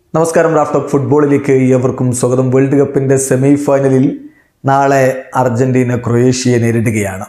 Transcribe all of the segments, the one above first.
നമസ്കാരം റാഫ്റ്റോക്ക് ഫുട്ബോളിലേക്ക് ഏവർക്കും സ്വാഗതം വേൾഡ് കപ്പിൻ്റെ സെമി ഫൈനലിൽ നാളെ അർജന്റീന ക്രൊയേഷ്യയെ നേരിടുകയാണ്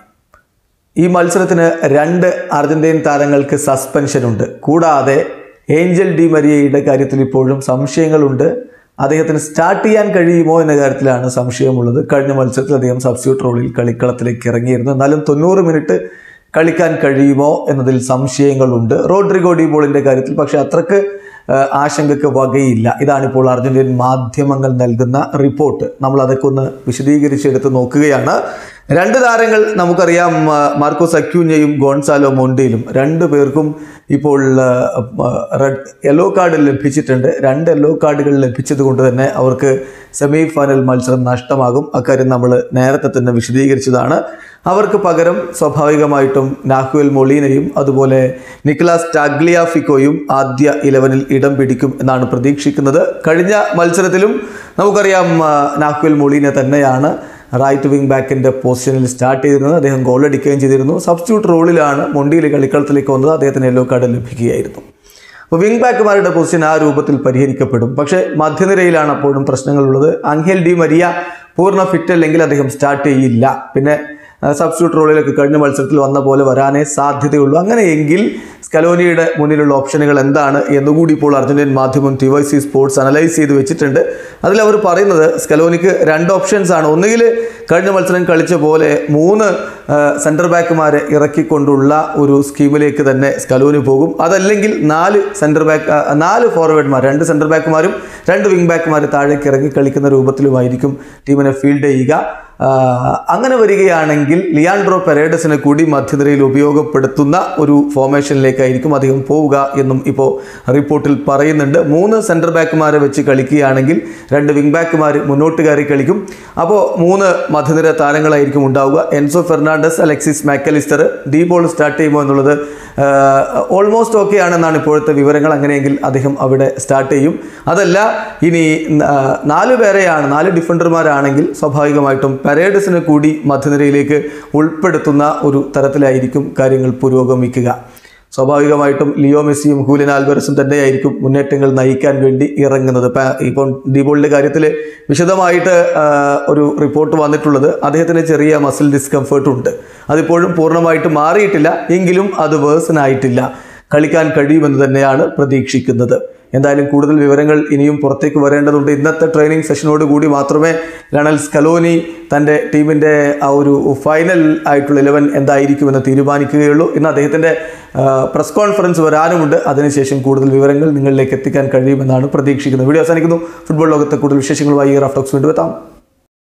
ഈ മത്സരത്തിന് രണ്ട് അർജന്റീൻ താരങ്ങൾക്ക് സസ്പെൻഷൻ ഉണ്ട് കൂടാതെ ഏഞ്ചൽ ഡി മരിയയുടെ കാര്യത്തിൽ ഇപ്പോഴും സംശയങ്ങളുണ്ട് അദ്ദേഹത്തിന് സ്റ്റാർട്ട് ചെയ്യാൻ കഴിയുമോ എന്ന കാര്യത്തിലാണ് സംശയമുള്ളത് കഴിഞ്ഞ മത്സരത്തിൽ അദ്ദേഹം സബ്സ്റ്റിറ്റ്യൂട്ട് റോളിൽ കളിക്കളത്തിലേക്ക് ഇറങ്ങിയിരുന്നു എന്നാലും തൊണ്ണൂറ് മിനിറ്റ് കളിക്കാൻ കഴിയുമോ എന്നതിൽ സംശയങ്ങളുണ്ട് റോഡ്രിഗോ ഡി ബോളിൻ്റെ കാര്യത്തിൽ പക്ഷേ അത്രക്ക് ആ, ആശങ്കയ്ക്ക് വകയില്ല ഇതാണിപ്പോൾ അർജന്റീൻ മാധ്യമങ്ങൾ നൽകുന്ന റിപ്പോർട്ട് നമ്മൾ അതൊക്കെ ഒന്ന് വിശദീകരിച്ചെടുത്ത് നോക്കുകയാണ് രണ്ട് താരങ്ങൾ നമുക്കറിയാം ആ, മാർക്കോസ് അക്യൂഞ്ഞയും ഗോൺസാലോ മൊണ്ടയിലും രണ്ടു പേർക്കും ഇപ്പോൾ ആ, ആ, റെഡ് യെല്ലോ കാർഡ് ലഭിച്ചിട്ടുണ്ട് രണ്ട് യെല്ലോ കാർഡുകൾ ലഭിച്ചത് കൊണ്ട് തന്നെ അവർക്ക് സെമി ഫൈനൽ മത്സരം നഷ്ടമാകും അക്കാര്യം നമ്മൾ നേരത്തെ തന്നെ വിശദീകരിച്ചതാണ് അവർക്ക് പകരം സ്വാഭാവികമായിട്ടും നാഹുൽ മൊളീനയും അതുപോലെ നിക്കലാസ് ടാഗ്ലിയാഫിക്കോയും ആദ്യ ഇലവനിൽ ഇടം പിടിക്കും എന്നാണ് പ്രതീക്ഷിക്കുന്നത് കഴിഞ്ഞ മത്സരത്തിലും നമുക്കറിയാം ആ, നാഹുൽ മൊളീന തന്നെയാണ് റൈറ്റ് വിങ് ബാക്കിൻ്റെ പൊസിഷനിൽ സ്റ്റാർട്ട് ചെയ്തിരുന്നത് അദ്ദേഹം ഗോൾ അടിക്കുകയും ചെയ്തിരുന്നു സബ്സ്റ്റിറ്റ്യൂട്ട് റോളിലാണ് മൊണ്ടിയിൽ കളിക്കളത്തിലേക്ക് വന്നത് അദ്ദേഹത്തിന് യെല്ലോ കാർഡ് ലഭിക്കുകയായിരുന്നു അപ്പോൾ വിങ് ബാക്കുമാരുടെ പൊസിഷൻ ആ രൂപത്തിൽ പരിഹരിക്കപ്പെടും പക്ഷേ മധ്യനിരയിലാണ് അപ്പോഴും പ്രശ്നങ്ങളുള്ളത് അങ്കേൽ ഡി മരിയ പൂർണ്ണ ഫിറ്റ് അല്ലെങ്കിൽ അദ്ദേഹം സ്റ്റാർട്ട് ചെയ്യില്ല പിന്നെ സബ്സ്റ്റിറ്റ്യൂട്ട് റോളിലേക്ക് കഴിഞ്ഞ മത്സരത്തിൽ വന്ന പോലെ വരാനേ സാധ്യതയുള്ളൂ അങ്ങനെയെങ്കിൽ സ്കലോനിയുടെ മുന്നിലുള്ള ഓപ്ഷനുകൾ എന്താണ് എന്നുകൂടി ഇപ്പോൾ അർജന്റീൻ മാധ്യമം T Y C sports analyse ചെയ്ത് വെച്ചിട്ടുണ്ട് അതിൽ അവർ പറയുന്നത് സ്കലോനിക്ക് രണ്ട് ഓപ്ഷൻസ് ആണ് ഒന്നുകിൽ കഴിഞ്ഞ മത്സരം കളിച്ച പോലെ മൂന്ന് സെൻറ്റർ ബാക്കുമാരെ ഇറക്കിക്കൊണ്ടുള്ള ഒരു സ്കീമിലേക്ക് തന്നെ സ്കലോനി പോകും അതല്ലെങ്കിൽ നാല് സെൻറ്റർ ബാക്ക് നാല് ഫോർവേഡ്മാർ രണ്ട് സെൻറ്റർ ബാക്കുമാരും രണ്ട് വിങ് ബാക്കുമാർ താഴേക്ക് ഇറങ്ങി കളിക്കുന്ന രൂപത്തിലുമായിരിക്കും ടീമിനെ ഫീൽഡ് ചെയ്യുക ആ, അങ്ങനെ വരികയാണെങ്കിൽ ലിയാൻഡ്രോ പെരേഡസിനെ കൂടി മധ്യനിരയിൽ ഉപയോഗപ്പെടുത്തുന്ന ഒരു ഫോർമേഷനിലേക്കായിരിക്കും അദ്ദേഹം പോവുക എന്നും ഇപ്പോൾ റിപ്പോർട്ടിൽ പറയുന്നുണ്ട് മൂന്ന് സെൻറ്റർ ബാക്കുമാരെ വെച്ച് കളിക്കുകയാണെങ്കിൽ രണ്ട് വിങ് ബാക്കുമാർ മുന്നോട്ട് കയറി കളിക്കും അപ്പോൾ മൂന്ന് മധ്യനിര താരങ്ങളായിരിക്കും ഉണ്ടാവുക Enzo Fernandez Alexis Mac Allister De Paul start ചെയ്യുമോ എന്നുള്ളത് ഓൾമോസ്റ്റ് ഓക്കെ ആണെന്നാണ് ഇപ്പോഴത്തെ വിവരങ്ങൾ അങ്ങനെയെങ്കിൽ അദ്ദേഹം അവിടെ സ്റ്റാർട്ട് ചെയ്യും അതല്ല ഇനി ആ, നാല് പേരെയാണ് നാല് ഡിഫൻഡർമാരാണെങ്കിൽ സ്വാഭാവികമായിട്ടും പരേഡസിനെ കൂടി മധ്യനിരയിലേക്ക് ഉൾപ്പെടുത്തുന്ന ഒരു തരത്തിലായിരിക്കും കാര്യങ്ങൾ പുരോഗമിക്കുക സ്വാഭാവികമായിട്ടും ലിയോ മെസ്സിയും ഹൂലിൻ ആൽബറസും തന്നെയായിരിക്കും മുന്നേറ്റങ്ങൾ നയിക്കാൻ വേണ്ടി ഇറങ്ങുന്നത് ഇപ്പം ഇപ്പം ഡീബോളിൻ്റെ കാര്യത്തിൽ വിശദമായിട്ട് ആ, ഒരു റിപ്പോർട്ട് വന്നിട്ടുള്ളത് അദ്ദേഹത്തിന് ചെറിയ മസിൽ ഡിസ്കംഫേർട്ട് ഉണ്ട് അതിപ്പോഴും പൂർണ്ണമായിട്ട് മാറിയിട്ടില്ല എങ്കിലും അത് വേഴ്സനായിട്ടില്ല കളിക്കാൻ കഴിയുമെന്ന് തന്നെയാണ് പ്രതീക്ഷിക്കുന്നത് എന്തായാലും കൂടുതൽ വിവരങ്ങൾ ഇനിയും പുറത്തേക്ക് വരേണ്ടതുണ്ട് ഇന്നത്തെ ട്രെയിനിങ് സെഷനോട് കൂടി മാത്രമേ ലണൽ സ്കലോനി തൻ്റെ ടീമിൻ്റെ ആ ഒരു ഫൈനൽ ആയിട്ടുള്ള ഇലവൻ എന്തായിരിക്കുമെന്ന് തീരുമാനിക്കുകയുള്ളൂ ഇന്ന് അദ്ദേഹത്തിൻ്റെ പ്രസ് കോൺഫറൻസ് വരാനുമുണ്ട് അതിനുശേഷം കൂടുതൽ വിവരങ്ങൾ നിങ്ങളിലേക്ക് എത്തിക്കാൻ കഴിയുമെന്നാണ് പ്രതീക്ഷിക്കുന്നത് വീഡിയോ അവസാനിക്കുന്നു ഫുട്ബോൾ ലോകത്തെ കൂടുതൽ വിശേഷങ്ങളുമായി റാഫ്റ്റോക്സ് വീണ്ടും എത്താം